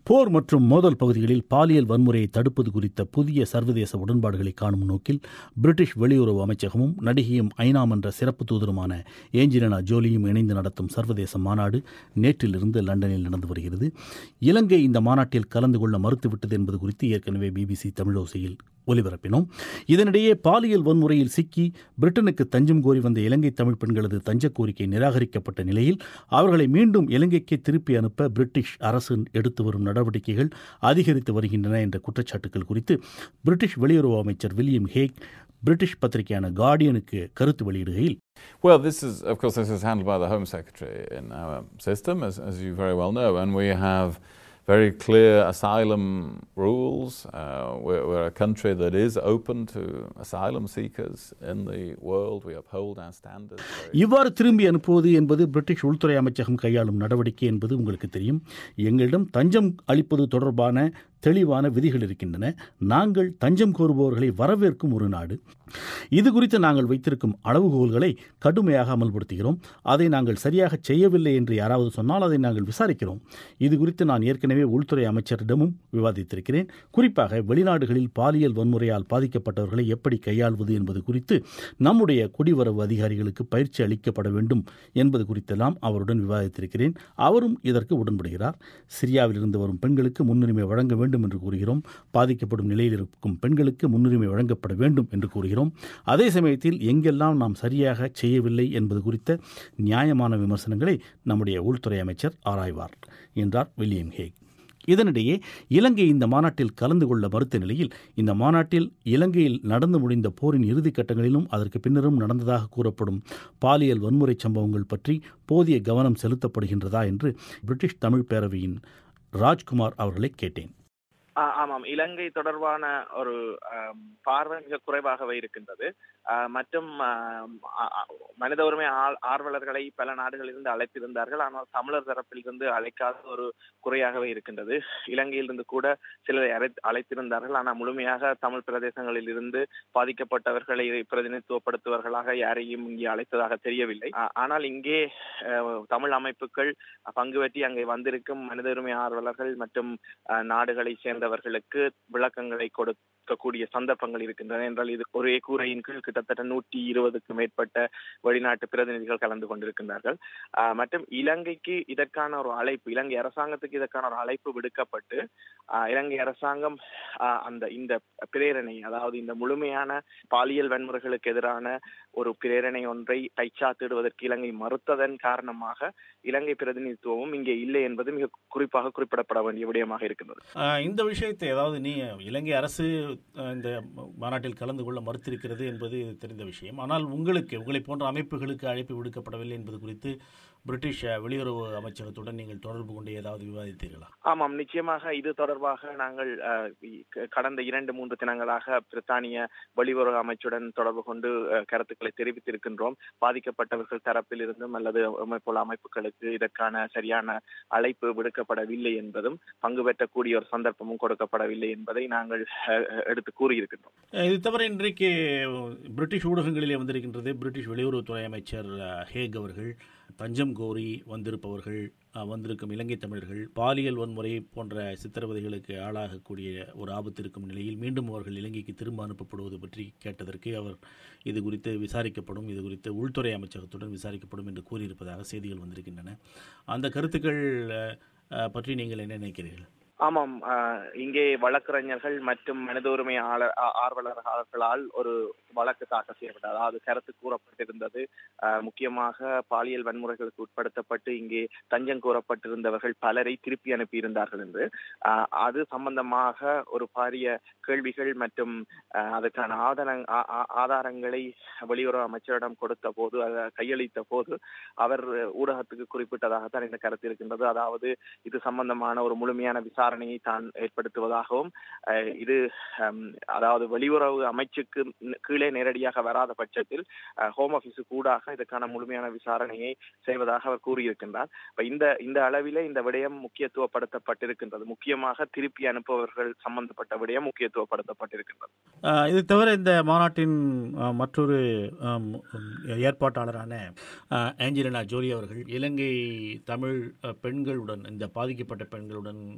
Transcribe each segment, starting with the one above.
போர் மற்றும் மோதல் பகுதிகளில் பாலியல் வன்முறையை தடுப்பது குறித்த புதிய சர்வதேச உடன்பாடுகளை காணும் நோக்கில் பிரிட்டிஷ் வெளியுறவு அமைச்சகமும் நடிகையும் ஐநா மன்ற சிறப்பு தூதருமான ஏஞ்சலினா ஜோலியும் இணைந்து நடத்தும் சர்வதேச மாநாடு நேற்றிலிருந்து லண்டனில் நடந்து வருகிறது இலங்கை இந்த மாநாட்டில் கலந்து கொள்ள மறுத்துவிட்டது என்பது குறித்து ஏற்கனவே பிபிசி தமிழோசையில் ஒலிபரப்பினோம் இதனிடையே பாலியல் வன்முறையில் சிக்கி பிரிட்டனுக்கு தஞ்சம் கோரி வந்த இலங்கை தமிழ் பெண்களது தஞ்ச கோரிக்கை நிராகரிக்கப்பட்ட நிலையில் அவர்களை மீண்டும் இலங்கைக்கு திருப்பி அனுப்ப பிரிட்டிஷ் அரசு எடுத்து வரும் நடவடிக்கைகள் அதிகரித்து வருகின்றன என்ற குற்றச்சாட்டுகள் குறித்து பிரிட்டிஷ் வெளியுறவு அமைச்சர் வில்லியம் ஹேக் பிரிட்டிஷ் பத்திரிகையான கார்டியனுக்கு கருத்து வெளியிடுகையில் Well, this is, of course, this is handled by the Home Secretary in our system, as, as you very well know, and we have very clear asylum rules. Uh, we're, we're a country that is open to asylum seekers in the world. We uphold our standards. very- இவ்வாறு திரும்பி அனுப்புவது என்பது British உள்துறை அமைச்சகம் கையாளும் நடவடிக்கை என்பது உங்களுக்கு தெரியும் எங்களிடம் தஞ்சம் அளிப்பது தொடர்பான தெளிவான விதிகள் இருக்கின்றன நாங்கள் தஞ்சம் கோருபவர்களை வரவேற்கும் ஒரு நாடு இது குறித்து நாங்கள் வைத்திருக்கும் அளவுகோல்களை கடுமையாக அமல்படுத்துகிறோம் அதை நாங்கள் சரியாக செய்யவில்லை என்று யாராவது சொன்னால் அதை நாங்கள் விசாரிக்கிறோம் இது குறித்து நான் ஏற்கனவே உள்துறை அமைச்சரிடமும் விவாதித்திருக்கிறேன் குறிப்பாக வெளிநாடுகளில் பாலியல் வன்முறையால் பாதிக்கப்பட்டவர்களை எப்படி கையாள்வது என்பது குறித்து நம்முடைய குடிவரவு அதிகாரிகளுக்கு பயிற்சி அளிக்கப்பட வேண்டும் என்பது குறித்தெல்லாம் அவருடன் விவாதித்திருக்கிறேன் அவரும் இதற்கு உடன்படுகிறார் சிரியாவில் இருந்து வரும் பெண்களுக்கு முன்னுரிமை வழங்க வேண்டும் என்று கூறுகிறோம் பாதிக்கப்படும் நிலையில் இருக்கும் பெண்களுக்கு முன்னுரிமை வழங்கப்பட வேண்டும் என்று கூறுகிறோம் அதே சமயத்தில் எங்கெல்லாம் நாம் சரியாக செய்யவில்லை என்பது குறித்த நியாயமான விமர்சனங்களை நம்முடைய உள்துறை அமைச்சர் ஆராய்வார் என்றார் வில்லியம் ஹேக் இதனிடையே இலங்கை இந்த மாநாட்டில் கலந்து கொள்ள மறுத்த நிலையில் இந்த மாநாட்டில் இலங்கையில் நடந்து முடிந்த போரின் இறுதிக் கட்டங்களிலும் அதற்கு பின்னரும் நடந்ததாக கூறப்படும் பாலியல் வன்முறை சம்பவங்கள் பற்றி போதிய கவனம் செலுத்தப்படுகின்றதா என்று பிரிட்டிஷ் தமிழ் பேரவையின் ராஜ்குமார் அவர்களை கேட்டேன் ஆ, ஆமாம் இலங்கை தொடர்பான ஒரு ஆம், பார்வை மிக குறைவாகவே இருக்கின்றது ஆ, மற்றும் ஆம், ஆ, ஆ, மனித உரிமை ஆள்- ஆர்வலர்களை பல நாடுகளிலிருந்து அழைத்திருந்தார்கள் ஆனால் தமிழர் தரப்பிலிருந்து அழைக்காத ஒரு குறையாகவே இருக்கின்றது இலங்கையிலிருந்து கூட சிலரை அழைத்- அழைத்திருந்தார்கள் ஆனால் முழுமையாக தமிழ் பிரதேசங்களில் இருந்து பாதிக்கப்பட்டவர்களை பிரதிநிதித்துவப்படுத்துவர்களாக யாரையும் இங்கே அழைத்ததாக தெரியவில்லை ஆ, ஆனால் இங்கே அஹ், தமிழ் அமைப்புகள் பங்கு பெற்றி அங்கே வந்திருக்கும் மனித உரிமை ஆர்வலர்கள் மற்றும் அஹ், நாடுகளை சேர்ந்தவர்களுக்கு விளக்கங்களை கொடுக்கக்கூடிய சந்தர்ப்பங்கள் இருக்கின்றன என்றால் இது ஒரே கூரையின் கீழ் கிட்டத்தட்ட நூற்றி இருபதுக்கும் மேற்பட்ட வெளிநாட்டு பிரதிநிதிகள் கலந்து கொண்டிருக்கின்றார்கள் அஹ், மற்றும் இலங்கைக்கு இதற்கான ஒரு அழைப்பு இலங்கை அரசாங்கத்துக்கு இதற்கான ஒரு அழைப்பு விடுக்கப்பட்டு அஹ், இலங்கை அரசாங்கம் அஹ், அந்த இந்த பிரேரணை அதாவது இந்த முழுமையான பாலியல் வன்முறைகளுக்கு எதிரான ஒரு பிரேரணை ஒன்றை கைச்சாத்திடுவதற்கு இலங்கை மறுத்ததன் காரணமாக இலங்கை பிரதிநிதித்துவமும் இங்கே இல்லை என்பது மிக குறிப்பாக குறிப்பிடப்பட வேண்டிய விடயமாக இருக்கின்றது ஆஹ் இந்த விஷயத்தை அதாவது நீ இலங்கை அரசு ஆஹ் இந்த மாநாட்டில் கலந்து கொள்ள மறுத்திருக்கிறது என்பது தெரிந்த விஷயம் ஆனால் உங்களுக்கு உங்களை போன்ற அமைப்புகளுக்கு அழைப்பு விடுக்கப்படவில்லை என்பது குறித்து பிரிட்டிஷ் ஆஹ், வெளியுறவு அமைச்சகத்துடன் நீங்கள் தொடர்பு கொண்டு ஏதாவது விவாதித்தீர்களா ஆமாம் நிச்சயமாக இது தொடர்பாக நாங்கள் அஹ், இ- க- கடந்த இரண்டு மூன்று தினங்களாக பிரித்தானிய வெளியுறவு அமைச்சுடன் தொடர்பு கொண்டு அஹ், கருத்துக்களை தெரிவித்திருக்கின்றோம் பாதிக்கப்பட்டவர்கள் தரப்பிலிருந்தும் அல்லது போல அமைப்புகளுக்கு இதற்கான சரியான அழைப்பு விடுக்கப்படவில்லை என்பதும் பங்கு பெற்றக்கூடிய ஒரு சந்தர்ப்பமும் கொடுக்கப்படவில்லை என்பதை நாங்கள் அஹ், எடுத்து கூறியிருக்கின்றோம் ஆஹ் இது தவிர இன்றைக்கு பிரிட்டிஷ் ஊடகங்களிலே வந்திருக்கின்றது பிரிட்டிஷ் வெளியுறவுத்துறை அமைச்சர் ஆஹ், ஹேக் அவர்கள் தஞ்சம் கோரி வந்திருப்பவர்கள் ஆஹ், வந்திருக்கும் இலங்கை தமிழர்கள் பாலியல் வன்முறை போன்ற சித்திரவதைகளுக்கு ஆளாகக்கூடிய ஒரு ஆபத்து இருக்கும் நிலையில் மீண்டும் அவர்கள் இலங்கைக்கு திரும்ப அனுப்பப்படுவது பற்றி கேட்டதற்கு அவர் இது குறித்து விசாரிக்கப்படும் இது குறித்து உள்துறை அமைச்சகத்துடன் விசாரிக்கப்படும் என்று கூறியிருப்பதாக செய்திகள் வந்திருக்கின்றன அந்த கருத்துக்கள் ஆஹ், ஆஹ், பற்றி நீங்கள் என்ன நினைக்கிறீர்கள் ஆமாம் அஹ், இங்கே வழக்கறிஞர்கள் மற்றும் மனித உரிமை ஆள- ஆ- ஆர்வலர்களால் ஒரு வழக்கு தாக்கல் செய்யப்பட்டது அதாவது கருத்து கூறப்பட்டிருந்தது அஹ், முக்கியமாக பாலியல் வன்முறைகளுக்கு உட்படுத்தப்பட்டு இங்கே தஞ்சம் கூறப்பட்டிருந்தவர்கள் பலரை திருப்பி அனுப்பியிருந்தார்கள் என்று அஹ், அது சம்பந்தமாக ஒரு பாரிய கேள்விகள் மற்றும் அஹ், அதற்கான ஆதார ஆ- ஆ- ஆதாரங்களை வெளியுறவு அமைச்சரிடம் கொடுத்த போது அதை கையளித்த போது அவர் ஊடகத்துக்கு குறிப்பிட்டதாகத்தான் இந்த கருத்து இருக்கின்றது அதாவது இது சம்பந்தமான ஒரு முழுமையான விசாரணையை தான் ஏற்படுத்துவதாகவும் அஹ், இது ஹம், அதாவது வெளியுறவு அமைச்சுக்கு ந- கீழே நேரடியாக வராத பட்சத்தில் அஹ், ஹோம் ஆபீஸு கூடாக இதற்கான முழுமையான விசாரணையை செய்வதாக அவர் கூறியிருக்கின்றார் இப்ப இந்த இந்த அளவிலே இந்த விடயம் முக்கியத்துவப்படுத்தப்பட்டிருக்கின்றது முக்கியமாக திருப்பி அனுப்புபவர்கள் சம்பந்தப்பட்ட விடயம் முக்கியத்துவப்படுத்தப்பட்டிருக்கின்றது ஆஹ் இது தவிர இந்த மாநாட்டின் ஆஹ், மற்றொரு ஆம், ஏற்பாட்டாளரான ஆஹ், ஏஞ்சலினா ஜோலி அவர்கள் இலங்கை தமிழ் ஆஹ், பெண்களுடன் இந்த பாதிக்கப்பட்ட பெண்களுடன் ஆஹ்,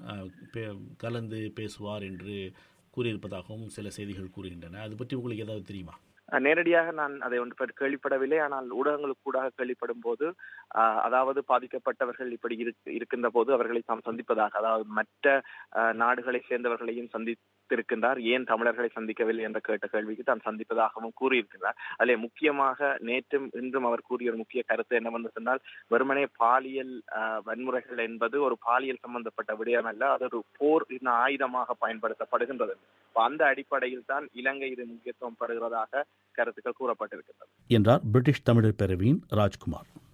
பே- கலந்து பேசுவார் என்று கூறியிருப்பதாகவும் சில செய்திகள் கூறுகின்றன அது பற்றி உங்களுக்கு ஏதாவது தெரியுமா அஹ் நேரடியாக நான் அதை ஒன்று பற்றி கேள்விப்படவில்லை ஆனால் ஊடகங்களுக்கு கூட கேள்விப்படும் போது அஹ், அதாவது பாதிக்கப்பட்டவர்கள் இப்படி இருக்கு- இருக்கின்ற போது அவர்களை தாம் சந்திப்பதாக அதாவது மற்ற அஹ், நாடுகளை சேர்ந்தவர்களையும் சந்தித்திருக்கின்றார் ஏன் தமிழர்களை சந்திக்கவில்லை என்ற கேட்ட கேள்விக்கு தான் சந்திப்பதாகவும் கூறியிருக்கிறார் அதிலே முக்கியமாக நேற்றும் இன்றும் அவர் கூறிய ஒரு முக்கிய கருத்து என்னவென்று சொன்னால் வெறுமனே பாலியல் அஹ், வன்முறைகள் என்பது ஒரு பாலியல் சம்பந்தப்பட்ட விடயம் அல்ல அது ஒரு போர் இன்ன ஆயுதமாக பயன்படுத்தப்படுகின்றது அப்ப அந்த அடிப்படையில் தான் இலங்கை இது முக்கியத்துவம் பெறுகிறதாக கருத்துக்கள் கூறப்பட்டிருக்கின்றன என்றார் பிரிட்டிஷ் தமிழர் பேரவையின் ராஜ்குமார்